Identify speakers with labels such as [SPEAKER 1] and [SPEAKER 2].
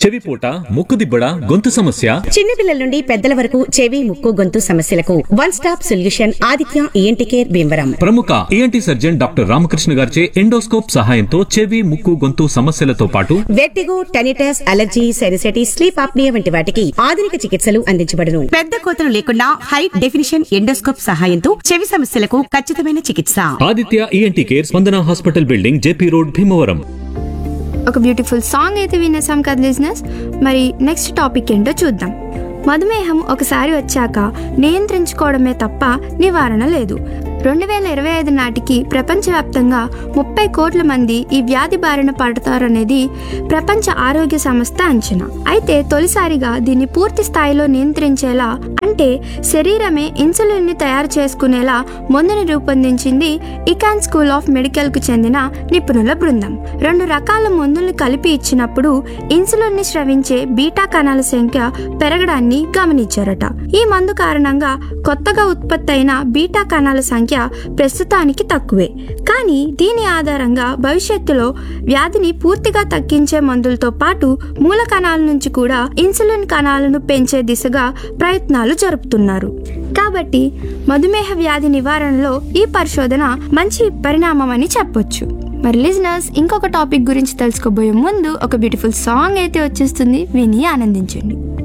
[SPEAKER 1] చెవిపోట ముక్కుదిబ్బడ గొంతు సమస్య
[SPEAKER 2] చిన్నపిల్లల నుండి పెద్దల వరకు చెవి ముక్కు గొంతు సమస్యలకు one stop solution Aditya ENT care Bhimavaram
[SPEAKER 1] ప్రముఖ ఏఎన్టీ సర్జన్ డాక్టర్ రామకృష్ణ గారిచే ఎండోస్కోప్ సహాయంతో చెవి ముక్కు గొంతు సమస్యలతో పాటు
[SPEAKER 2] vertigo tinnitus allergy sinusitis sleep apnoea వంటి వాటికి ఆధునిక చికిత్సలు అందించబడును పెద్ద కోతలు లేకుండా హై డెఫినిషన్ ఎండోస్కోప్ సహాయంతో చెవి సమస్యలకు ఖచ్చితమైన చికిత్స
[SPEAKER 1] Aditya ENT care Spandana hospital building JP road Bhimavaram
[SPEAKER 3] ఒక బ్యూటిఫుల్ సాంగ్ అయితే వినేసాం కదా లిజినెస్ మరి నెక్స్ట్ టాపిక్ ఏంటో చూద్దాం మధుమేహం ఒకసారి వచ్చాక నియంత్రించుకోవడమే తప్ప నివారణ లేదు రెండు వేల ఇరవై ఐదు నాటికి ప్రపంచవ్యాప్తంగా ముప్పై కోట్ల మంది ఈ వ్యాధి బారిన పడతారనేది ప్రపంచ ఆరోగ్య సంస్థ అంచనా అయితే తొలిసారిగా దీన్ని పూర్తి స్థాయిలో నియంత్రించేలా అంటే శరీరమే ఇన్సులిన్ ని తయారు చేసుకునేలా మందుని రూపొందించింది ఇకాన్ స్కూల్ ఆఫ్ మెడికల్ కు చెందిన నిపుణుల బృందం రెండు రకాల మందుల్ని కలిపి ఇచ్చినప్పుడు ఇన్సులిన్ ని స్రవించే బీటా కణాల సంఖ్య పెరగడాన్ని గమనించారట ఈ మందు కారణంగా కొత్తగా ఉత్పత్తి అయిన బీటా కణాల సంఖ్య ప్రస్తుతానికి తక్కువే కానీ దీని ఆధారంగా భవిష్యత్తులో వ్యాధిని పూర్తిగా తగ్గించే మందులతో పాటు మూల కణాల నుంచి కూడా ఇన్సులిన్ కణాలను పెంచే దిశగా ప్రయత్నాలు జరుపుతున్నారు కాబట్టి మధుమేహ వ్యాధి నివారణలో ఈ పరిశోధన మంచి పరిణామం అని చెప్పొచ్చు మరి లిజనర్స్ ఇంకొక టాపిక్ గురించి తెలుసుకోబోయే ముందు ఒక బ్యూటిఫుల్ సాంగ్ అయితే వచ్చేస్తుంది విని ఆనందించండి